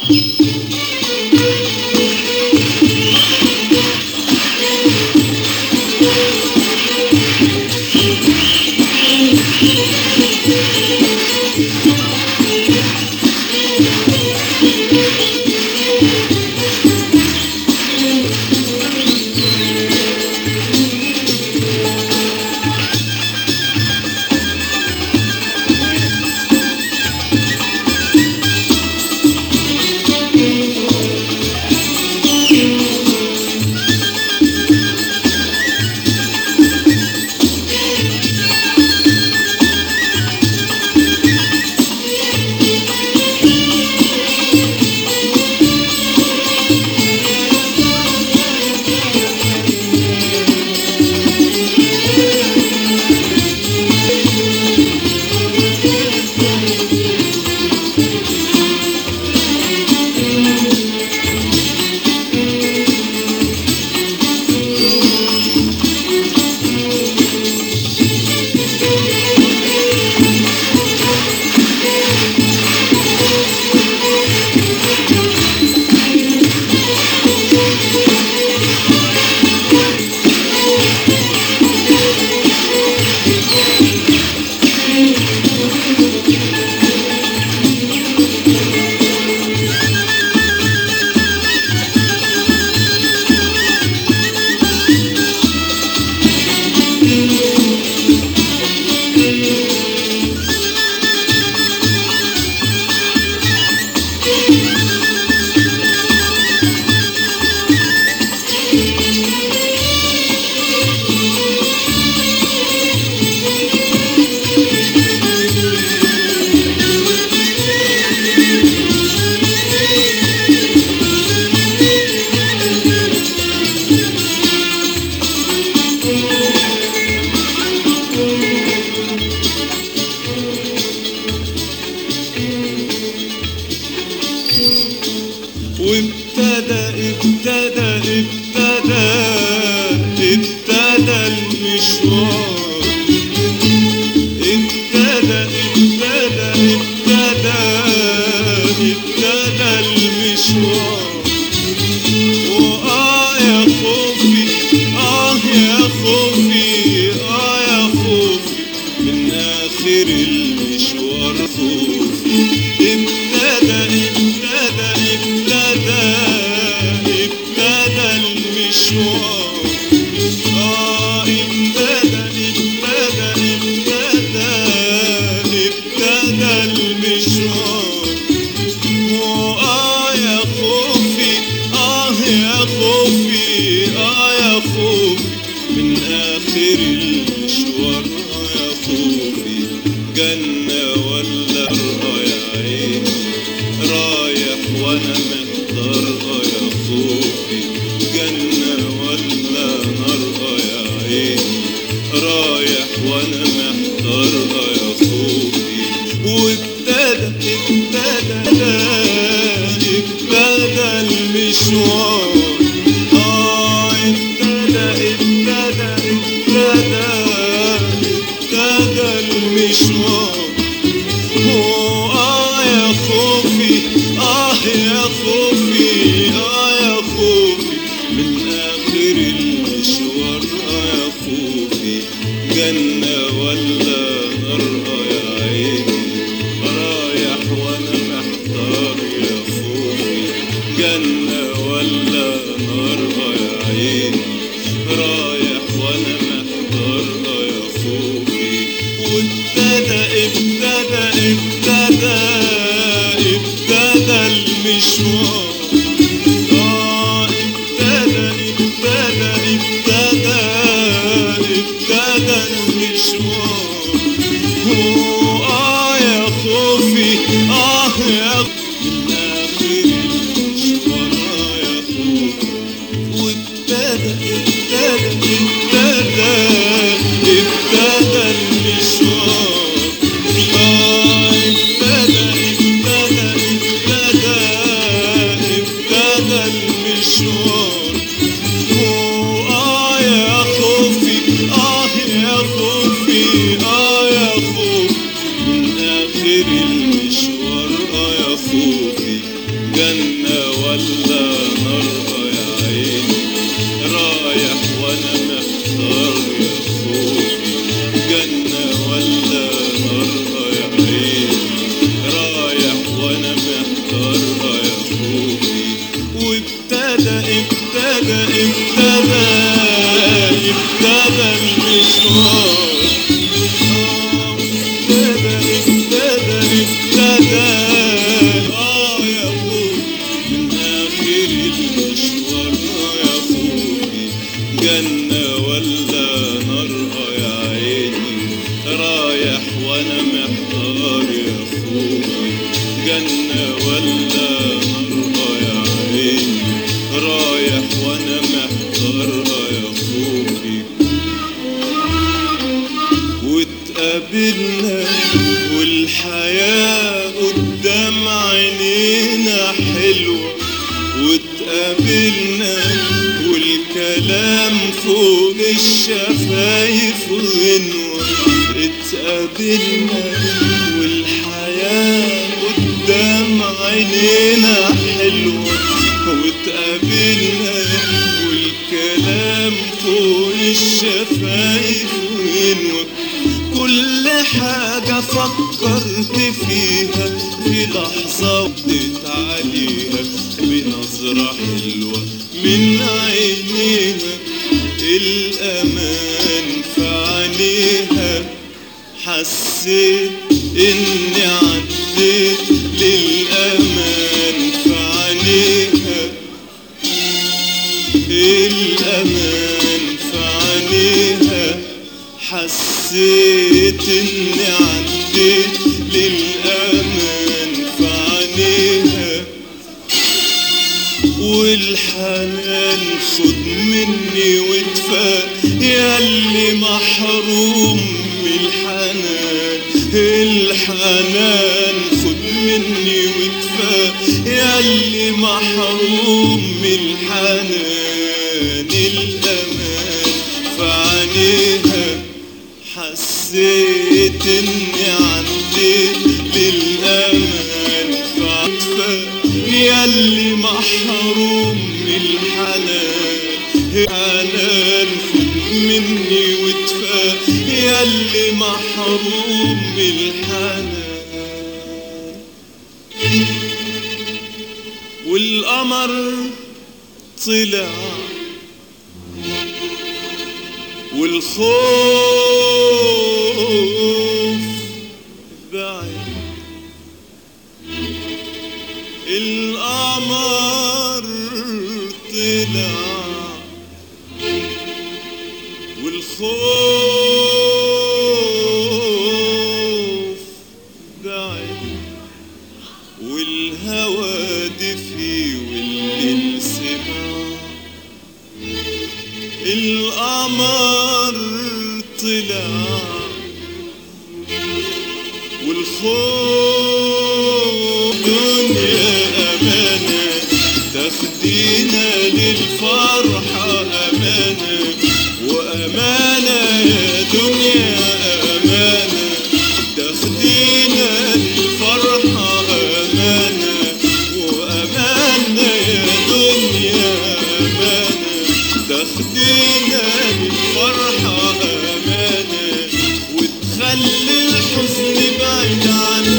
وابتدى ابتدى ابتدى ابتدى المشوار ابتدى ابتدى ابتدى ابتدى المشوار وآه يا خوفي آه يا خوفي آه يا خوفي من آخر المشوار خوفي ابتدى ابتدى ابتدى ابتدى المشوار آه ابتدى ابتدى ابتدى ابتدى المشوار وآه يا خوفي آه يا خوفي آه يا خوفي من آخر المشوار آه يا خوفي جنة ولا آه يا عيني رايح وأنا محتار آه يا خوفي جنة ولا نار آه يا عيني رايح وأنا محتار آه يا خوفي وابتدى ابتدى ابتدى المشوار آه ابتدى ابتدى ابتدى ابتدى المشوار آه يا خوفي آه يا خوفي آه يا خوفي من آخر المشوار آه يا خوفي جنة ولا نار آه يا عيني رايح وأنا محتار يا خوفي جنة ولا نار آه يا عيني رايح وأنا محتار آه يا خوفي وابتدى ابتدى رايح وانا محتار يا خوفي جنة ولا نار يا عيني رايح وانا محتار يا خوفي واتقابلنا والحياة قدام عينينا حلوة واتقابلنا والكلام فوق الشفايف غنوة اتقابلنا والحياة قدام عينينا حلوة واتقابلنا والكلام فوق الشفايف غنوة كل حاجة فكرت فيها في لحظة وقضيت عليها بنظرة حلوة من عينيها الأمان في عينيها حسيت إني عديت للأمان في عينيها الأمان في عينيها حسيت إني عديت للأمان في عينيها والحنان خد مني وادفى ياللي محروم من الحنان الحنان خد مني وادفى ياللي محروم من الحنان الأمان في عينيها حسيت اني عديت للأمان في عطفة ياللي محروم من الحنان حنان خد مني وادفى ياللي محروم من الحنان والقمر طلع والخوف بعيد القمر طلع والخوف بعيد والهوى دفي والليل سمع القمر طلع والخوف دنيا أمانة تاخدينا للفرحة أمانة وأمانة يا دنيا أمانة تاخدينا للفرحة أمانة وأمانة يا دنيا أمانة تاخدينا للفرحة أمانة وتخلي الحزن بعيد عنا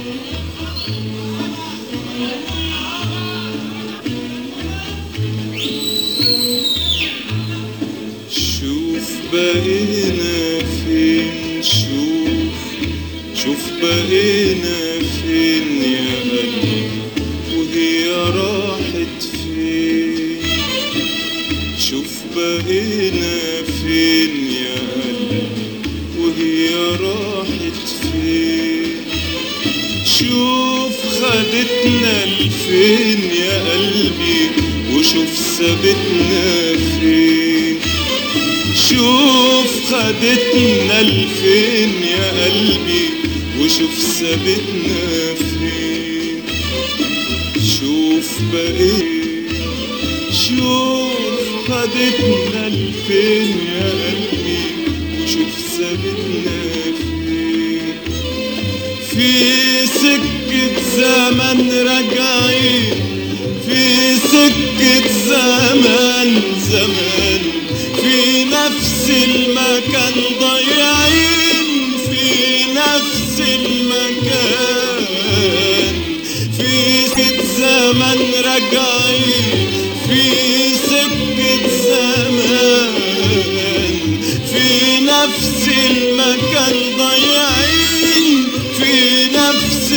شوف بقينا فين شوف شوف بقينا فين يا قلبي وهي راحت فين شوف بقينا فين يا قلبي وهي راحت فين شوف خدتنا لفين يا قلبي وشوف سابتنا فين شوف خدتنا لفين يا قلبي وشوف سابتنا فين شوف بقيت شوف خدتنا لفين يا قلبي وشوف سابتنا فين في سكة زمن راجعين في سكة زمان زمان في نفس المكان ضايعين في نفس المكان في سكة زمن راجعين في سكة زمان في نفس المكان ضايعين في نفس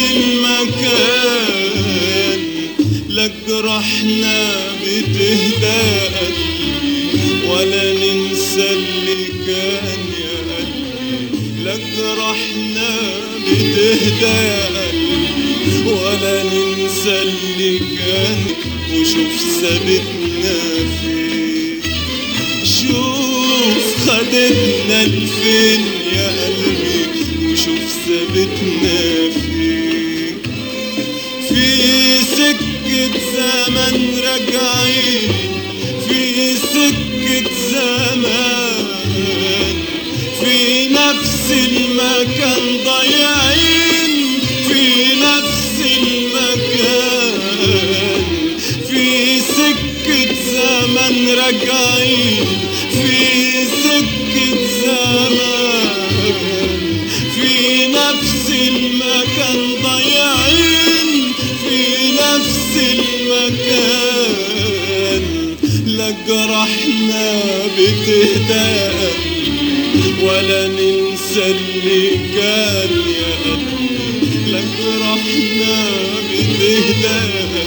المكان لا جرحنا بتهدى قلبي ولا ننسى اللي كان يا قلبي لا جرحنا بتهدى قلبي ولا ننسى اللي كان وشوف سابتنا فين شوف خدتنا لفين يا قلبي وشوف سابتنا فين في سكة زمن راجعين في سكة زمان في نفس المكان ضايعين في نفس المكان في سكة زمن راجعين في سكة زمان في نفس المكان ضايعين في نفس المكان لا جرحنا بتهدى ولا ننسى اللي كان يا قلبي لا جرحنا بتهدى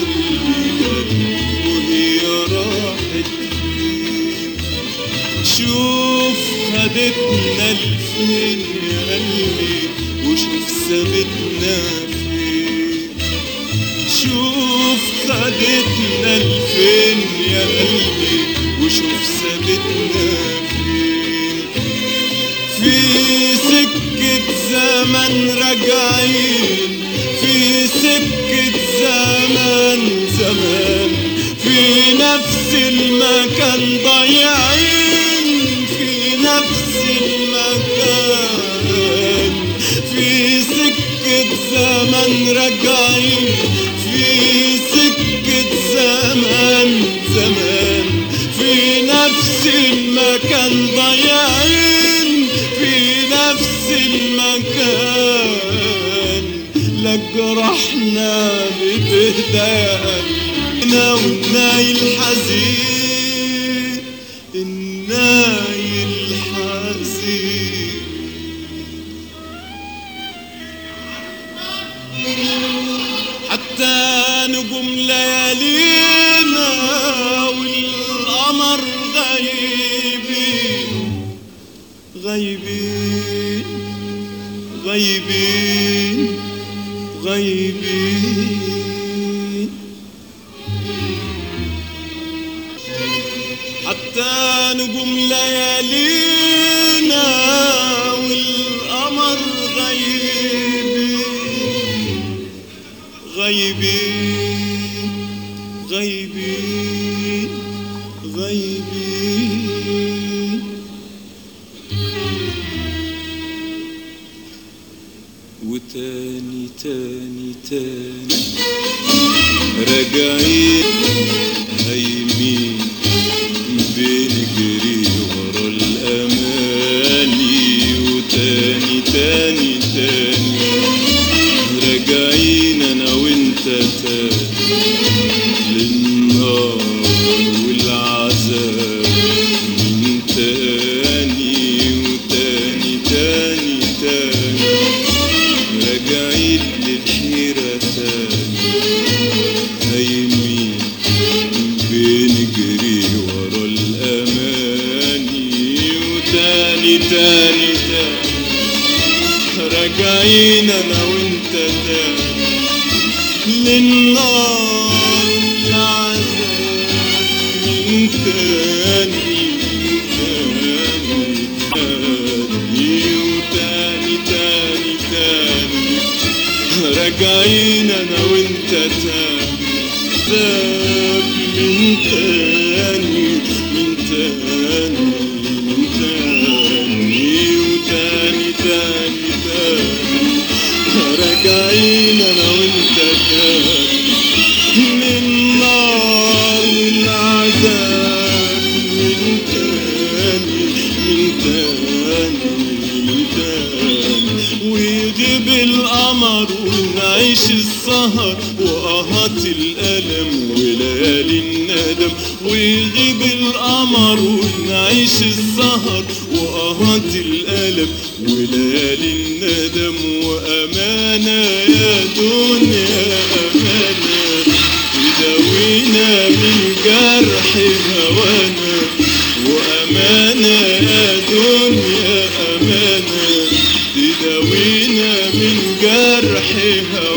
وهي راحت فين شوف خدتنا لفين يا قلبي وشوف سابتنا فين شوف خدتنا لفين يا قلبي وشوف سابتنا فين في سكة زمن راجعين في سكة زمان زمان في نفس المكان ضايعين في نفس المكان في سكة زمن راجعين في سكة زمان زمان في نفس المكان ضايعين في نفس المكان لا جرحنا بتهدى قلبنا والناي الحزين الناي الحزين حتى نجوم ليالينا والقمر غايبين غايبين غايبين غايبين حتى نجوم ليالينا والقمر غايبين غايبين غايبين غايبين وتاني تاني تاني راجعين هايمين بنجري ورا الأماني وتاني تاني تاني راجعين راجعين انا وانت تاني للنار العذاب من تاني تاني تاني وتاني تاني تاني راجعين انا وانت تاني ذاب من تاني من تاني من تاني وتاني تاني تاني راجعين انا وانت تاني من نار العذاب من تاني من تاني من تاني ويغيب القمر ونعيش السهر وقهات الألم وليالي الندم ويغيب القمر ونعيش السهر وقهات الألم وليالي الندم وأمانة يا دنيا أمانة تداوينا من جرح هوانا وأمانة يا دنيا أمانة تداوينا من جرح هوانا